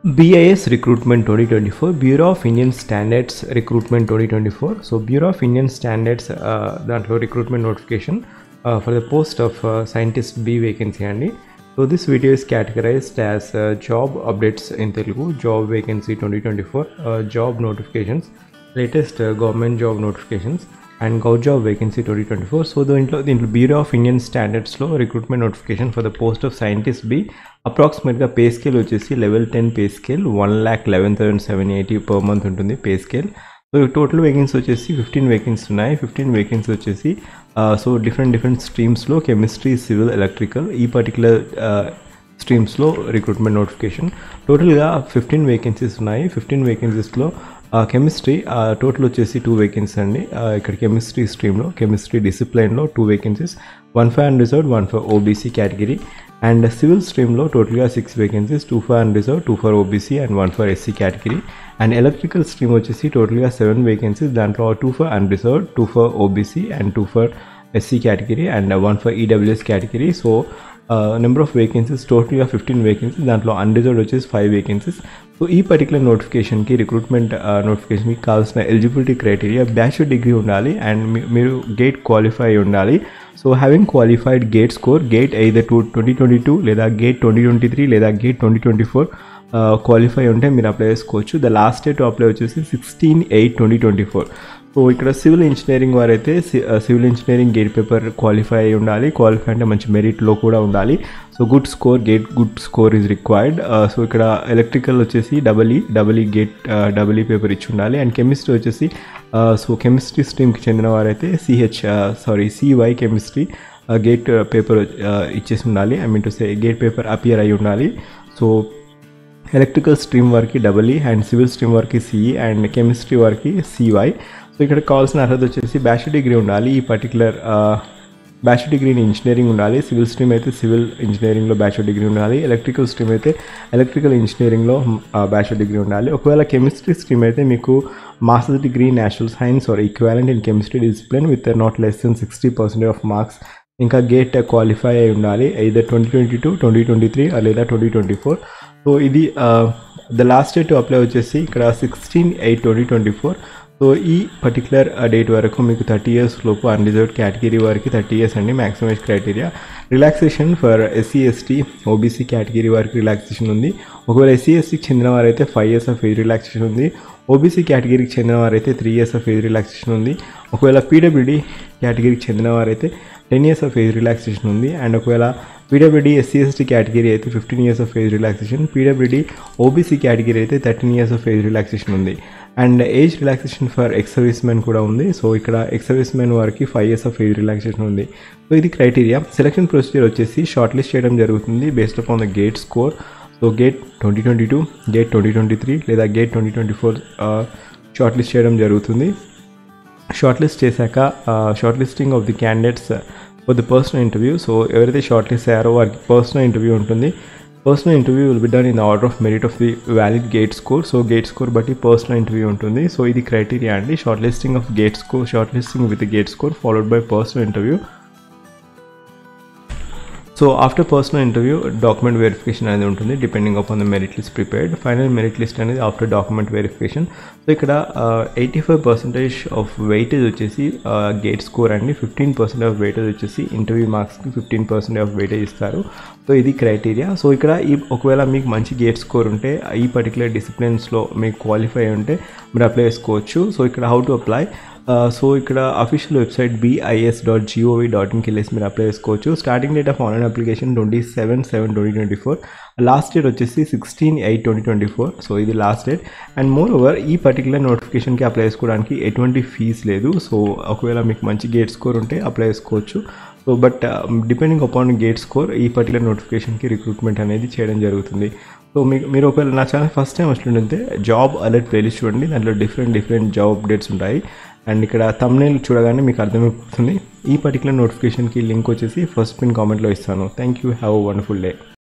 BIS Recruitment 2024, Bureau of Indian Standards Recruitment 2024. So, Bureau of Indian Standards uh, దాంట్లో recruitment notification for the post of scientist B vacancy అండి so this video is categorized as job updates in Telugu job vacancy twenty twenty four job notifications latest government job notifications and gov job vacancy twenty twenty four so దీంట్లో దీంట్లో bureau of Indian స్టాండర్డ్స్లో recruitment notification for the post of scientist B అప్రాక్సిమేట్గా pay scale వచ్చేసి level ten pay scale one lakh eleven thousand seven eighty per month ఉంటుంది pay scale so total vacancy వచ్చేసి fifteen vacancy ఉన్నాయి fifteen vacancy వచ్చేసి so different different స్ట్రీమ్స్లో chemistry civil electrical ఈ particular స్ట్రీమ్స్లో recruitment notification టోటల్గా fifteen vacancies ఉన్నాయి ఫిఫ్టీన్ వేకెన్సీస్లో కెమిస్ట్రీ టోటల్ వచ్చేసి టూ వేకెన్సీ అండి ఇక్కడ కెమిస్ట్రీ స్ట్రీమ్లో కెమిస్ట్రీ డిసిప్లైన్లో two vacancies one five and reserve one for OBC category and civil స్ట్రీమ్లో టోటల్గా six vacancies two for and reserve two for OBC and one for SC category and electrical stream వచ్చేసి టోటల్గా seven vacancies దాంట్లో two for and reserve two for OBC and two for SC category and one for EWS category so number of vacancies టోటల్గా fifteen vacancies దాంట్లో unreserved వచ్చేసి five vacancies so ఈ particular నోటిఫికేషన్కి recruitment నోటిఫికేషన్కి కావాల్సిన eligibility criteria bachelor degree ఉండాలి and మీరు GATE qualify ఉండాలి so having qualified GATE score GATE either two twenty twenty two లేదా గేట్ ట్వంటీ ట్వంటీ త్రీ లేదా GATE twenty twenty four qualify ఉంటే మీరు అప్లై చేసుకోవచ్చు the last day to apply వచ్చేసి sixteen eight twenty twenty four so ఇక్కడ civil engineering వారైతే civil engineering GATE paper qualify అయి ఉండాలి క్వాలిఫై అంటే మంచి మెరిట్లో కూడా ఉండాలి so good score GATE good score is required so ఇక్కడ ఎలక్ట్రికల్ వచ్చేసి double E double E GATE double E paper ఇచ్చి ఉండాలి అండ్ కెమిస్ట్రీ వచ్చేసి సో కెమిస్ట్రీ స్ట్రీమ్కి చెందిన వారైతే CH sorry CY chemistry GATE paper ఇచ్చేసి ఉండాలి I mean to say GATE paper appear అయి ఉండాలి సో ఎలక్ట్రికల్ స్ట్రీమ్ వారికి double E and civil stream వారికి సిఈ అండ్ కెమిస్ట్రీ వారికి సివై సో ఇక్కడ కావాల్సిన అర్హత వచ్చేసి బ్యాచులర్ డిగ్రీ ఉండాలి ఈ particular bachelor degree in engineering ఉండాలి సివిల్ స్ట్రీమ్ అయితే సివిల్ ఇంజనీరింగ్లో బ్యాచులర్ డిగ్రీ ఉండాలి ఎలక్ట్రికల్ స్ట్రీమ్ అయితే ఎలక్ట్రికల్ ఇంజనీరింగ్లో బ్యాచులర్ డిగ్రీ ఉండాలి ఒకవేళ కెమిస్ట్రీ స్ట్రీమ్ అయితే మీకు masters degree national science or equivalent in chemistry discipline with not less than sixty percent of marks ఇంకా గేట్ క్వాలిఫై అయి ఉండాలి either twenty twenty two twenty twenty three లేదా twenty twenty four so ఇది the last day to apply వచ్చేసి ఇక్కడ sixteen eight twenty twenty four so ఈ particular date వరకు మీకు థర్టీ ఇయర్స్ లోపు అన్రిజర్వ్డ్ కేటగిరీ వారికి థర్టీ ఇయర్స్ అండి maximum age criteria relaxation for SC ST OBC category వారికి రిలాక్సేషన్ ఉంది ఒకవేళ ఎస్సీ ఎస్టీకి చెందిన వారైతే five years of age relaxation ఉంది ఓబీసీ కేటగిరీకి చెందిన వారైతే three years of age relaxation ఉంది ఒకవేళ పీడబ్ల్యూడీ కేటగిరీకి చెందిన వారైతే ten years of age relaxation ఉంది అండ్ ఒకవేళ పీడబ్ల్యూడీ ఎస్సీ ఎస్టీ కేటగిరీ అయితే fifteen years of age relaxation PWD OBC category అయితే thirteen years of age relaxation ఉంది and age relaxation for ex servicemen కూడా ఉంది సో ఇక్కడ X servicemen వారికి five years of age relaxation ఉంది so ఇది criteria selection procedure వచ్చేసి shortlist చేయడం జరుగుతుంది based upon the GATE score so GATE twenty twenty two GATE twenty twenty three లేదా GATE twenty twenty four shortlist చేయడం జరుగుతుంది shortlist చేశాక shortlisting of the candidates for the personal interview so ఎవరైతే shortlist అయ్యారో వారికి personal interview ఉంటుంది personal interview will be done in order of merit of the valid GATE score so GATE score బట్టి personal interview ఉంటుంది so ఇది criteria అండి shortlisting of GATE score shortlisting with GATE score followed by personal interview so after personal interview document verification అనేది ఉంటుంది depending upon the merit list prepared final merit list అనేది after document verification so ఇక్కడ eighty five percentage of weightage వచ్చేసి GATE score అండి fifteen percent of weightage వచ్చేసి interview మార్క్స్కి fifteen percent of weightage ఇస్తారు so ఇది క్రైటీరియా సో ఇక్కడ ఈ ఒకవేళ మీకు మంచి గేట్ స్కోర్ ఉంటే ఈ పర్టికులర్ డిసిప్లిన్స్లో మీకు క్వాలిఫై ఉంటే మీరు అప్లై చేసుకోవచ్చు సో ఇక్కడ హౌ టు అప్లై సో ఇక్కడ official website BIS dot gov dot ఇన్కి వెళ్ళేసి మీరు అప్లై చేసుకోవచ్చు starting date of online application twenty seven seven twenty twenty four last date వచ్చేసి sixteen eight twenty twenty four so ఇది last date and moreover ఈ particular నోటిఫికేషన్కి apply చేసుకోవడానికి ఎటువంటి ఫీజ్ లేదు సో ఒకవేళ మీకు మంచి గేట్ స్కోర్ ఉంటే అప్లై చేసుకోవచ్చు so but depending upon GATE score ఈ పర్టికులర్ నోటిఫికేషన్కి రిక్రూట్మెంట్ అనేది చేయడం జరుగుతుంది సో మీకు మీరు ఒకవేళ నా ఛానల్ ఫస్ట్ టైం వచ్చినట్టుంటే జాబ్ అలర్ట్ ప్లేలిస్ట్ చూడండి దాంట్లో డిఫరెంట్ డిఫరెంట్ జాబ్ అప్డేట్స్ ఉంటాయి అండ్ ఇక్కడ తమ్నేల్ చూడగానే మీకు అర్థమైపోతుంది ఈ పర్టికులర్ నోటిఫికేషన్కి లింక్ వచ్చేసి ఫస్ట్ పిన్ కామెంట్లో ఇస్తాను thank you have wonderful day